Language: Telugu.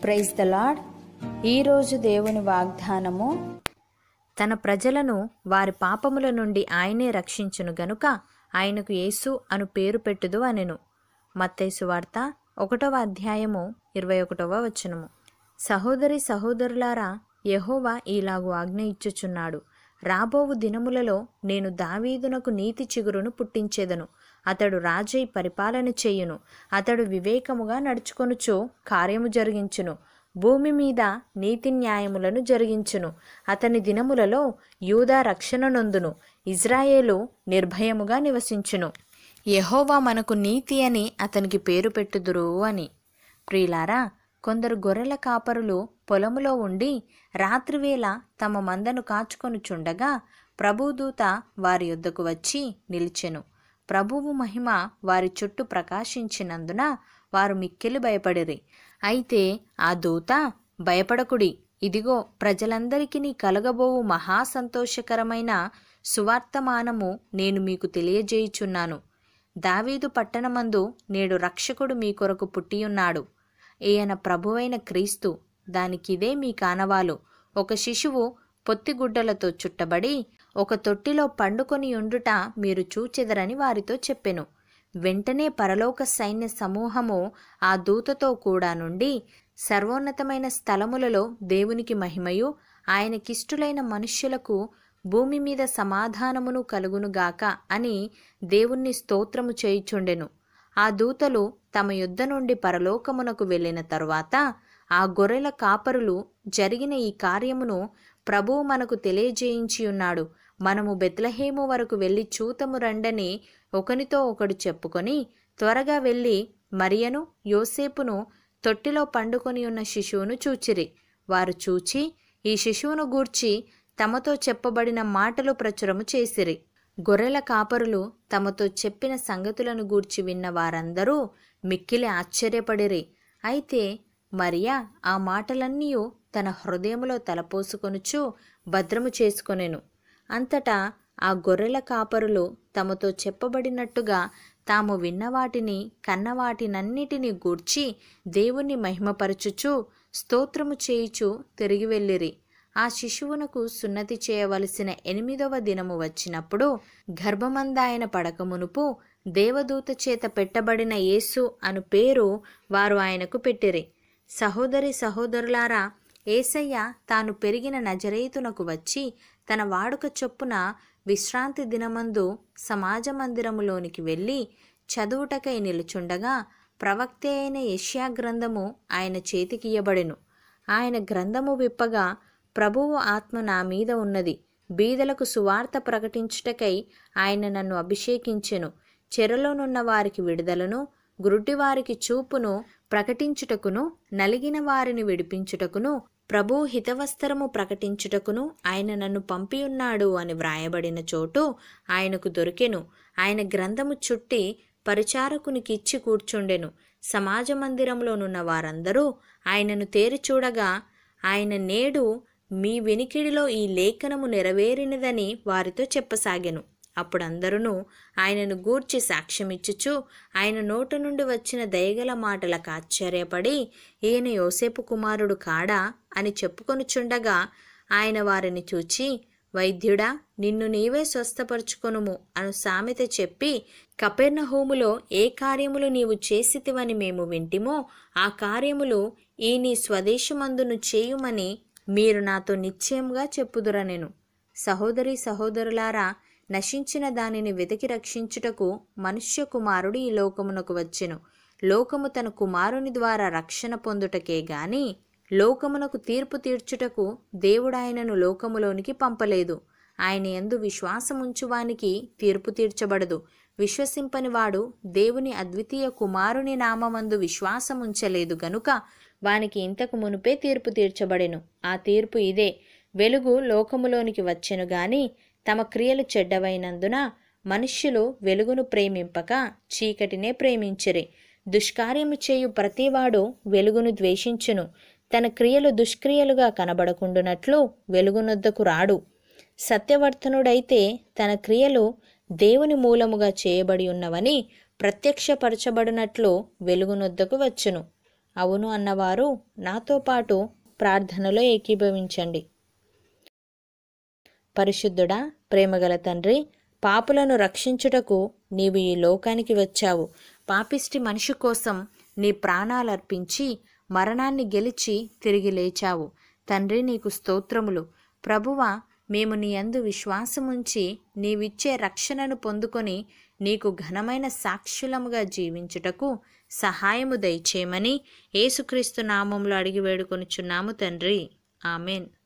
ప్రైజ్ ద లాడ్ ఈరోజు దేవుని వాగ్దానము తన ప్రజలను వారి పాపముల నుండి ఆయనే రక్షించును గనుక ఆయనకు యేసు అను పేరు పెట్టుదు అనెను మత్తైసు వార్త ఒకటవ అధ్యాయము ఇరవై ఒకటవ వచనము సహోదరి సహోదరులారా యెహోవా ఈలాగు ఆజ్ఞ ఇచ్చుచున్నాడు రాబోవు దినములలో నేను దావీదునకు నీతి చిగురును పుట్టించేదను అతడు రాజై పరిపాలన చేయును అతడు వివేకముగా నడుచుకొనుచు కార్యము జరిగించును భూమి మీద నీతి న్యాయములను జరిగించును అతని దినములలో యూదా రక్షణ నొందును ఇజ్రాయేలు నిర్భయముగా నివసించును యెహోవా మనకు నీతి అని అతనికి పేరు పెట్టుదురు అని ప్రియులారా కొందరు గొర్రెల కాపరులు పొలములో ఉండి రాత్రివేళ తమ మందను కాచుకొనుచుండగా ప్రభుదూత వారి యొద్దకు వచ్చి నిలిచెను ప్రభువు మహిమ వారి చుట్టూ ప్రకాశించినందున వారు మిక్కిలి భయపడిరి అయితే ఆ దూత భయపడకుడి ఇదిగో ప్రజలందరికీ కలగబోవు మహా సంతోషకరమైన సువార్తమానము నేను మీకు తెలియజేయుచున్నాను దావీదు పట్టణమందు నేడు రక్షకుడు మీ కొరకు పుట్టియున్నాడు ఈయన ప్రభువైన క్రీస్తు దానికిదే మీ కానవాలు ఒక శిశువు పొత్తిగుడ్డలతో చుట్టబడి ఒక తొట్టిలో పండుకొని ఉండుట మీరు చూచెదరని వారితో చెప్పెను వెంటనే పరలోక సైన్య సమూహము ఆ దూతతో కూడా నుండి సర్వోన్నతమైన స్థలములలో దేవునికి మహిమయు ఆయనకిష్టులైన మనుష్యులకు భూమి మీద సమాధానమును కలుగునుగాక అని దేవుణ్ణి స్తోత్రము చేయుచుండెను ఆ దూతలు తమ యుద్ధ నుండి పరలోకమునకు వెళ్ళిన తరువాత ఆ గొర్రెల కాపరులు జరిగిన ఈ కార్యమును ప్రభువు మనకు తెలియజేయించియున్నాడు మనము బెత్లహేము వరకు వెళ్ళి చూతము రండని ఒకనితో ఒకడు చెప్పుకొని త్వరగా వెళ్ళి మరియను యోసేపును తొట్టిలో పండుకొని ఉన్న శిశువును చూచిరి వారు చూచి ఈ శిశువును గూర్చి తమతో చెప్పబడిన మాటలు ప్రచురము చేసిరి గొర్రెల కాపరులు తమతో చెప్పిన సంగతులను గూర్చి విన్న వారందరూ మిక్కిలి ఆశ్చర్యపడిరి అయితే మరియా ఆ మాటలన్నీ తన హృదయములో తలపోసుకొనుచు భద్రము చేసుకొనెను అంతటా ఆ గొర్రెల కాపరులు తమతో చెప్పబడినట్టుగా తాము విన్నవాటిని కన్నవాటినన్నిటినీ గూర్చి దేవుణ్ణి మహిమపరచుచు స్తోత్రము చేయుచు తిరిగి వెళ్ళిరి ఆ శిశువునకు సున్నతి చేయవలసిన ఎనిమిదవ దినము వచ్చినప్పుడు గర్భమందాయన పడకమునుపు దేవదూత చేత పెట్టబడిన యేసు అను పేరు వారు ఆయనకు పెట్టిరి సహోదరి సహోదరులారా ఏసయ్య తాను పెరిగిన నజరేతునకు వచ్చి తన వాడుక చొప్పున విశ్రాంతి దినమందు సమాజ మందిరములోనికి వెళ్ళి చదువుటకై నిలుచుండగా ప్రవక్తే అయిన యష్యా గ్రంథము ఆయన చేతికియ్యబడెను ఆయన గ్రంథము విప్పగా ప్రభువు ఆత్మ నా మీద ఉన్నది బీదలకు సువార్త ప్రకటించుటకై ఆయన నన్ను అభిషేకించెను చెరలోనున్న వారికి విడుదలను గురుటివారికి చూపును ప్రకటించుటకును నలిగిన వారిని విడిపించుటకును ప్రభు హితవస్త్రము ప్రకటించుటకును ఆయన నన్ను పంపియున్నాడు అని వ్రాయబడిన చోటు ఆయనకు దొరికెను ఆయన గ్రంథము చుట్టి పరిచారకునికిచ్చి కూర్చుండెను సమాజ మందిరంలోనున్న వారందరూ ఆయనను తేరి చూడగా ఆయన నేడు మీ వినికిడిలో ఈ లేఖనము నెరవేరినదని వారితో చెప్పసాగెను అప్పుడందరూ ఆయనను గూర్చి సాక్ష్యమిచ్చుచు ఆయన నోట నుండి వచ్చిన దయగల మాటలకు ఆశ్చర్యపడి ఈయన యోసేపు కుమారుడు కాడా అని చెప్పుకొనుచుండగా ఆయన వారిని చూచి వైద్యుడా నిన్ను నీవే స్వస్థపరుచుకొనుము అను సామెత చెప్పి కపెర్నహూములో ఏ కార్యములు నీవు చేసితివని మేము వింటిమో ఆ కార్యములు ఈ నీ స్వదేశమందును చేయుమని మీరు నాతో నిశ్చయముగా చెప్పుదురనెను సహోదరి సహోదరులారా నశించిన దానిని వెతికి రక్షించుటకు మనుష్య కుమారుడు ఈ లోకమునకు వచ్చెను లోకము తన కుమారుని ద్వారా రక్షణ పొందుటకే గాని లోకమునకు తీర్పు తీర్చుటకు దేవుడాయనను లోకములోనికి పంపలేదు ఆయన ఎందు విశ్వాసముంచువానికి తీర్పు తీర్చబడదు విశ్వసింపని వాడు దేవుని అద్వితీయ కుమారుని నామమందు విశ్వాసముంచలేదు గనుక వానికి ఇంతకు మునుపే తీర్పు తీర్చబడెను ఆ తీర్పు ఇదే వెలుగు లోకములోనికి వచ్చెను గాని తమ క్రియలు చెడ్డవైనందున మనుష్యులు వెలుగును ప్రేమింపక చీకటినే ప్రేమించిరి దుష్కార్యము చేయు ప్రతివాడు వెలుగును ద్వేషించును తన క్రియలు దుష్క్రియలుగా కనబడకుండునట్లు వెలుగునొద్దకు రాడు సత్యవర్తనుడైతే తన క్రియలు దేవుని మూలముగా చేయబడి ఉన్నవని ప్రత్యక్షపరచబడినట్లు వెలుగునొద్దకు వచ్చును అవును అన్నవారు నాతో పాటు ప్రార్థనలో ఏకీభవించండి పరిశుద్ధుడా ప్రేమగల తండ్రి పాపులను రక్షించుటకు నీవు ఈ లోకానికి వచ్చావు పాపిష్టి మనిషి కోసం నీ ప్రాణాలర్పించి మరణాన్ని గెలిచి తిరిగి లేచావు తండ్రి నీకు స్తోత్రములు ప్రభువ మేము నీ యందు విశ్వాసముంచి నీవిచ్చే రక్షణను పొందుకొని నీకు ఘనమైన సాక్షులముగా జీవించుటకు సహాయము దయచేయమని యేసుక్రీస్తు నామంలో అడిగి వేడుకొనుచున్నాము తండ్రి ఆమెన్